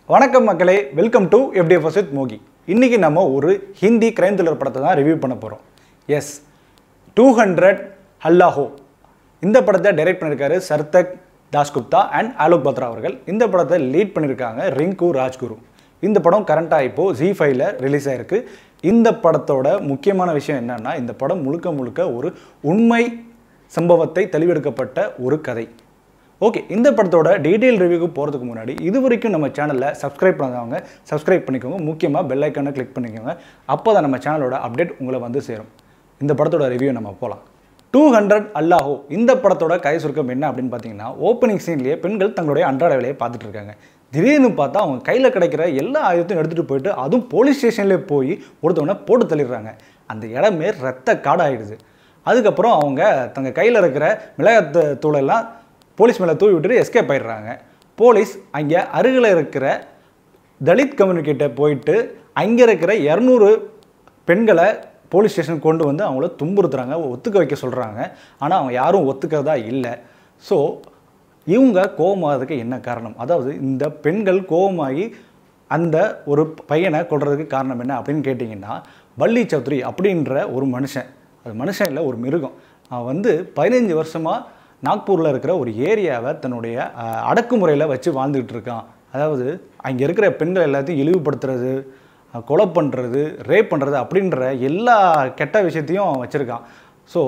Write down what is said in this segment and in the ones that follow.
வணக்கம் மக்களே welcome to FTF with Mogi இன்னைக்கு நம்ம ஒரு ஹிந்தி கிரைம் த்ரில்லர் படத்தை தான் ரிவ்யூ பண்ண போகிறோம் எஸ் டூ ஹண்ட்ரட் ஹல்லாஹோ இந்த படத்தை டைரக்ட் பண்ணியிருக்காரு சர்தக் தாஸ்குப்தா அண்ட் ஆலோக் பத்ரா அவர்கள் இந்த படத்தை லீட் பண்ணியிருக்காங்க ரிங்கு ராஜ்குரு இந்த படம் கரண்ட்டாக இப்போது ஜி ஃபைவ்ல ரிலீஸ் ஆயிருக்கு இந்த படத்தோட முக்கியமான விஷயம் என்னன்னா இந்த படம் முழுக்க முழுக்க ஒரு உண்மை சம்பவத்தை தெளிவெடுக்கப்பட்ட ஒரு கதை ஓகே இந்த படத்தோட டீட்டெயில் ரிவ்யூக்கு போகிறதுக்கு முன்னாடி இது வரைக்கும் நம்ம சேனலில் சப்ஸ்கிரைப் பண்ணாதவங்க சப்ஸ்கிரைப் பண்ணிக்கோங்க முக்கியமாக பெல் ஐக்கானை கிளிக் பண்ணிக்கோங்க அப்போ தான் நம்ம சேனலோட அப்டேட் உங்களை வந்து சேரும் இந்த படத்தோட ரிவ்யூ நம்ம போகலாம் டூ ஹண்ட்ரட் அல்லாஹோ இந்த படத்தோட கதை சுருக்கம் என்ன அப்படின்னு பார்த்தீங்கன்னா ஓப்பனிங் சீன்லேயே பெண்கள் தங்களுடைய அன்றாட வேலையை பார்த்துட்டு இருக்காங்க திடீர்னு பார்த்தா அவங்க கையில் கிடைக்கிற எல்லா ஆயுதத்தையும் எடுத்துகிட்டு போயிட்டு அதுவும் போலீஸ் ஸ்டேஷன்லேயே போய் ஒருத்தவனை போட்டு தள்ளிடுறாங்க அந்த இடமே ரத்த காடாயிடுது அதுக்கப்புறம் அவங்க தங்க கையில் இருக்கிற மிளகாத்து தூளெல்லாம் போலீஸ் மேலே தூவி விட்டுட்டு எஸ்கேப் ஆயிடுறாங்க போலீஸ் அங்கே அருகில் இருக்கிற தலித் கம்யூனிட்டிகிட்ட போயிட்டு அங்கே இருக்கிற இரநூறு பெண்களை போலீஸ் ஸ்டேஷன் கொண்டு வந்து அவங்கள துன்புறுத்துறாங்க ஒத்துக்க வைக்க சொல்கிறாங்க ஆனால் அவங்க யாரும் ஒத்துக்கிறதா இல்லை ஸோ இவங்க கோபமாகிறதுக்கு என்ன காரணம் அதாவது இந்த பெண்கள் கோபமாகி அந்த ஒரு பையனை கொல்றதுக்கு காரணம் என்ன அப்படின்னு கேட்டிங்கன்னா பள்ளி சௌத்ரி அப்படின்ற ஒரு மனுஷன் அது மனுஷன் இல்லை ஒரு மிருகம் அவன் வந்து பதினஞ்சு வருஷமாக நாக்பூரில் இருக்கிற ஒரு ஏரியாவை தன்னுடைய அஹ், அடக்குமுறையில் வச்சு வாழ்ந்துக்கிட்டு இருக்கான் அதாவது அங்கே இருக்கிற பெண்கள் எல்லாத்தையும் இழிவுபடுத்துறது அஹ், கொலை பண்ணுறது ரேப் பண்ணுறது அப்படின்ற எல்லா கெட்ட விஷயத்தையும் அவன் வச்சுருக்கான் ஸோ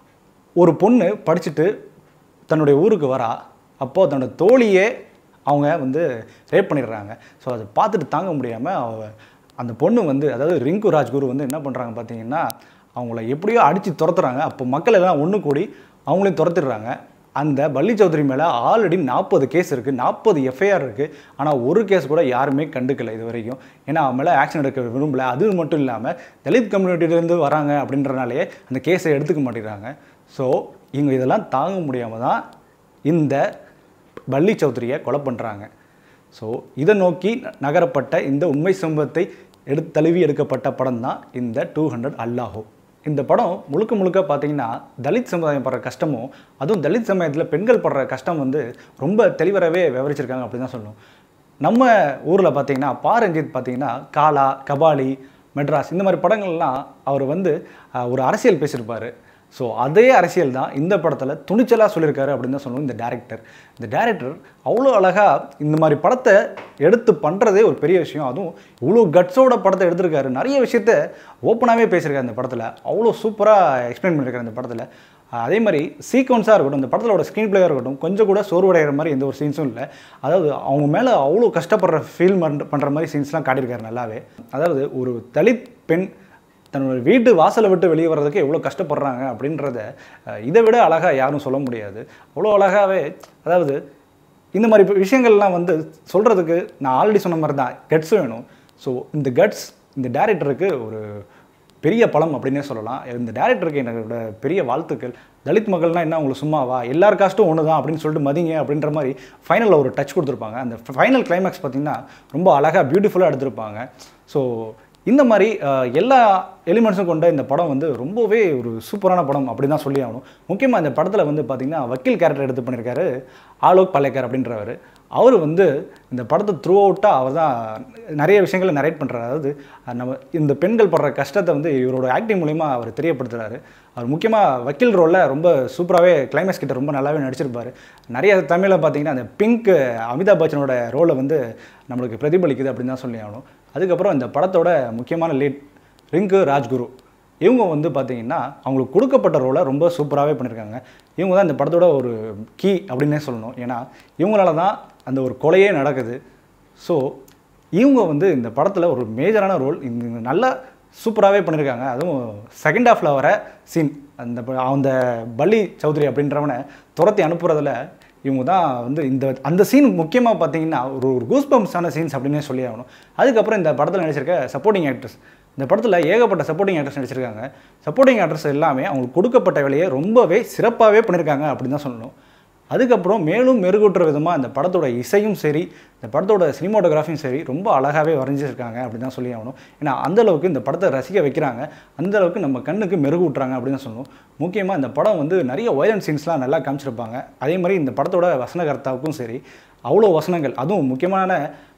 ஒரு பொண்ணு படிச்சுட்டு தன்னுடைய ஊருக்கு வரா அப்போது தன்னோட தோழியே அவங்க வந்து ரேப் பண்ணிடுறாங்க ஸோ அதை பார்த்துட்டு தாங்க முடியாமல் அவ அந்த பொண்ணு வந்து அதாவது ரிங்கு ராஜ்குரு வந்து என்ன பண்ணுறாங்க பார்த்தீங்கன்னா அவங்கள எப்படியோ அடித்து துரத்துறாங்க அப்போ மக்கள் எல்லாம் ஒன்று கூடி அவங்களையும் துரத்திடுறாங்க அந்த பள்ளி சௌத்ரி மேலே ஆல்ரெடி நாற்பது கேஸ் இருக்குது நாற்பது எஃப்ஐஆர் இருக்குது ஆனால் ஒரு கேஸ் கூட யாருமே கண்டுக்கல இது வரைக்கும் ஏன்னா அவன் மேலே ஆக்ஷன் எடுக்க விரும்பல அது மட்டும் இல்லாமல் தலித் கம்யூனிட்டிலேருந்து வராங்க அப்படின்றனாலேயே அந்த கேஸை எடுத்துக்க மாட்டேங்கிறாங்க ஸோ இவங்க இதெல்லாம் தாங்க முடியாமல் தான் இந்த பள்ளி சௌத்ரியை கொலை பண்ணுறாங்க ஸோ இதை நோக்கி நகரப்பட்ட இந்த உண்மை சம்பவத்தை எடுத்து தழுவி எடுக்கப்பட்ட படம் தான் இந்த டூ ஹண்ட்ரட் அல்லாஹோ இந்த படம் முழுக்க முழுக்க பார்த்தீங்கன்னா தலித் சமுதாயம் படுற கஷ்டமும் அதுவும் தலித் சமயத்தில் பெண்கள் படுற கஷ்டம் வந்து ரொம்ப தெளிவரவே விவரிச்சிருக்காங்க அப்படின்னு தான் சொல்லணும் நம்ம ஊரில் பார்த்தீங்கன்னா பா ரஞ்சித் பார்த்தீங்கன்னா காலா கபாலி மெட்ராஸ் இந்த மாதிரி படங்கள்லாம் அவர் வந்து அஹ், ஒரு அரசியல் பேசியிருப்பார் ஸோ அதே அரசியல் தான் இந்த படத்தில் துணிச்சலாக சொல்லியிருக்காரு அப்படின்னு தான் சொல்லணும் இந்த டேரக்டர் இந்த டேரக்டர் அவ்வளோ அழகாக இந்த மாதிரி படத்தை எடுத்து பண்ணுறதே ஒரு பெரிய விஷயம் அதுவும் இவ்வளோ கட்ஸோட படத்தை எடுத்திருக்காரு நிறைய விஷயத்த ஓப்பனாகவே பேசியிருக்காரு இந்த படத்தில் அவ்வளோ சூப்பராக எக்ஸ்பிளைன் பண்ணியிருக்காரு இந்த படத்தில் அதே மாதிரி சீக்வன்ஸாக இருக்கட்டும் இந்த படத்தோட ஸ்க்ரீன் பிளேயாக இருக்கட்டும் கொஞ்சம் கூட சோர்வடைகிற மாதிரி எந்த ஒரு சீன்ஸும் இல்லை அதாவது அவங்க மேலே அவ்வளோ கஷ்டப்படுற ஃபீல் பண்ணுற மாதிரி சீன்ஸ்லாம் காட்டியிருக்காரு நல்லாவே அதாவது ஒரு தலித் பெண் தன்னோட வீட்டு வாசலை விட்டு வெளியே வர்றதுக்கு எவ்வளோ கஷ்டப்படுறாங்க அப்படின்றத அஹ், இதை விட அழகாக யாரும் சொல்ல முடியாது அவ்வளோ அழகாகவே அதாவது இந்த மாதிரி இப்ப விஷயங்கள்லாம் வந்து சொல்கிறதுக்கு நான் ஆல்ரெடி சொன்ன மாதிரி தான் கட்ஸ் வேணும் ஸோ இந்த கட்ஸ் இந்த டேரக்டருக்கு ஒரு பெரிய பலம் அப்படின்னே சொல்லலாம் இந்த டேரக்டருக்கு என்னோட பெரிய வாழ்த்துக்கள் தலித் மக்கள்னா என்ன உங்களுக்கு சும்மாவா எல்லார் காஸ்ட்டும் ஒன்று தான் அப்படின்னு சொல்லிட்டு மதிங்க அப்படின்ற மாதிரி ஃபைனலில் ஒரு டச் கொடுத்துருப்பாங்க அந்த ஃபைனல் கிளைமேக்ஸ் பார்த்தீங்கன்னா ரொம்ப அழகாக பியூட்டிஃபுல்லாக எடுத்திருப்பாங்க ஸோ இந்த மாதிரி அஹ், எல்லா எலிமெண்ட்ஸும் கொண்ட இந்த படம் வந்து ரொம்பவே ஒரு சூப்பரான படம் அப்படி தான் சொல்லி ஆகணும் முக்கியமாக இந்த படத்தில் வந்து பார்த்திங்கன்னா வக்கீல் கேரக்டர் எடுத்து பண்ணியிருக்காரு ஆலோக் பல்லேக்கர் அப்படின்றவர் அவர் வந்து இந்த படத்தை த்ரூ அவுட்டாக அவர் தான் நிறைய விஷயங்களை நரேட் பண்ணுறாரு அதாவது அஹ், நம்ம இந்த பெண்கள் படுற கஷ்டத்தை வந்து இவரோட ஆக்டிங் மூலிமா அவர் தெரியப்படுத்துறாரு அவர் முக்கியமாக வக்கீல் ரோலில் ரொம்ப சூப்பராகவே கிளைமேக்ஸ் கிட்ட ரொம்ப நல்லாவே நடிச்சிருப்பார் நிறைய தமிழில் பார்த்தீங்கன்னா அந்த பிங்க் அமிதாப் பச்சனோட ரோலை வந்து நம்மளுக்கு பிரதிபலிக்குது அப்படின்னு தான் சொல்லி ஆகணும் அதுக்கப்புறம் இந்த படத்தோட முக்கியமான லீட் ரிங்கு ராஜ்குரு இவங்க வந்து பார்த்தீங்கன்னா அவங்களுக்கு கொடுக்கப்பட்ட ரோலை ரொம்ப சூப்பராகவே பண்ணியிருக்காங்க இவங்க தான் இந்த படத்தோட ஒரு கீ அப்படின்னே சொல்லணும் ஏன்னா இவங்களால தான் அந்த ஒரு கொலையே நடக்குது ஸோ இவங்க வந்து இந்த படத்தில் ஒரு மேஜரான ரோல் இந்த நல்லா சூப்பராகவே பண்ணியிருக்காங்க அதுவும் செகண்ட் ஹாஃபில் வர சீன் அந்த ப- அந்த பள்ளி சௌத்ரி அப்படின்றவனை துரத்தி அனுப்புறதுல இவங்க தான் வந்து இந்த அந்த சீன் முக்கியமாக பார்த்தீங்கன்னா ஒரு ஒரு கூஸ்பம்ஸான சீன்ஸ் அப்படின்னே சொல்லி ஆகணும் அதுக்கப்புறம் இந்த படத்தில் நடிச்சிருக்க சப்போர்ட்டிங் ஆக்ட்ரஸ் இந்த படத்தில் ஏகப்பட்ட சப்போர்ட்டிங் ஆக்ட்ரஸ் நடிச்சிருக்காங்க சப்போர்ட்டிங் ஆக்ட்ரஸ் எல்லாமே அவங்களுக்கு கொடுக்கப்பட்ட வேலையை ரொம்பவே சிறப்பாகவே பண்ணியிருக்காங்க அப்படின்னு தான் சொல்லணும் அதுக்கப்புறம் மேலும் மெருகூட்டுற விதமாக இந்த படத்தோட இசையும் சரி இந்த படத்தோட சினிமாட்டோகிராஃபியும் சரி ரொம்ப அழகாகவே வரைஞ்சிருக்காங்க அப்படின்னு தான் சொல்லி ஆகணும் ஏன்னா அந்த அளவுக்கு இந்த படத்தை ரசிக்க வைக்கிறாங்க அந்த அளவுக்கு நம்ம கண்ணுக்கு மெருகூட்டுறாங்க அப்படின்னு தான் சொல்லணும் முக்கியமாக இந்த படம் வந்து நிறைய வயலன்ஸ் சீன்ஸ்லாம் நல்லா காமிச்சிருப்பாங்க அதே மாதிரி இந்த படத்தோட வசனகர்த்தாவுக்கும் சரி அவ்வளோ வசனங்கள் அதுவும் முக்கியமான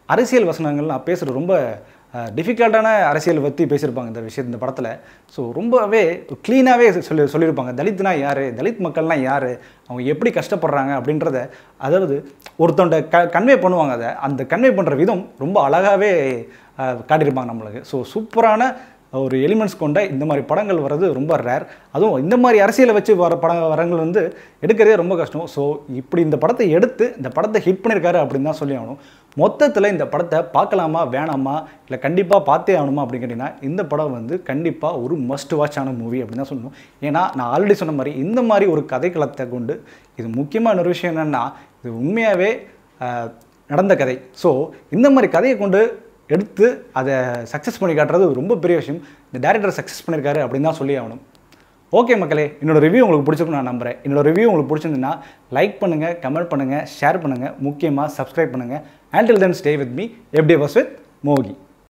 அரசியல் வசனங்கள் நான் பேசுகிறது ரொம்ப டிஃபிகல்ட்டான அரசியல் பற்றி பேசியிருப்பாங்க இந்த விஷயம் இந்த படத்தில் ஸோ ரொம்பவே க்ளீனாகவே சொல்லி சொல்லியிருப்பாங்க தலித்னா யார் தலித் மக்கள்லாம் யார் அவங்க எப்படி கஷ்டப்படுறாங்க அப்படின்றத அதாவது ஒருத்தவன்ட க கன்வே பண்ணுவாங்க அதை அந்த கன்வே பண்ணுற விதம் ரொம்ப அழகாகவே காட்டியிருப்பாங்க நம்மளுக்கு ஸோ சூப்பரான ஒரு எலிமெண்ட்ஸ் கொண்ட இந்த மாதிரி படங்கள் வர்றது ரொம்ப ரேர் அதுவும் இந்த மாதிரி அரசியலை வச்சு வர பட வரங்கள் வந்து எடுக்கிறதே ரொம்ப கஷ்டம் ஸோ இப்படி இந்த படத்தை எடுத்து இந்த படத்தை ஹிட் பண்ணியிருக்காரு அப்படின்னு தான் சொல்லி ஆகணும் மொத்தத்தில் இந்த படத்தை பார்க்கலாமா வேணாமா இல்லை கண்டிப்பாக பார்த்தே ஆகணுமா அப்படின்னு கேட்டிங்கன்னா இந்த படம் வந்து கண்டிப்பாக ஒரு மஸ்ட் வாட்சான மூவி அப்படின்னு தான் சொல்லணும் ஏன்னா நான் ஆல்ரெடி சொன்ன மாதிரி இந்த மாதிரி ஒரு கதைக்களத்தை கொண்டு இது முக்கியமான ஒரு விஷயம் என்னென்னா இது உண்மையாகவே நடந்த கதை ஸோ இந்த மாதிரி கதையை கொண்டு எடுத்து அதை சக்ஸஸ் பண்ணி காட்டுறது ரொம்ப பெரிய விஷயம் இந்த டேரக்டர் சக்ஸஸ் பண்ணியிருக்காரு அப்படின்னு தான் சொல்லி ஆகணும் ஓகே மக்களே என்னோட ரிவ்யூ உங்களுக்கு பிடிச்சிருக்கும் நான் நம்புறேன் என்னோட ரிவ்யூ உங்களுக்கு பிடிச்சிருந்துன்னா லைக் பண்ணுங்கள் கமெண்ட் பண்ணுங்கள் ஷேர் பண்ணுங்கள் முக்கியமாக சப்ஸ்கிரைப் பண்ணுங்கள் until then stay with me எப்படி வாஸ் வித் மோகி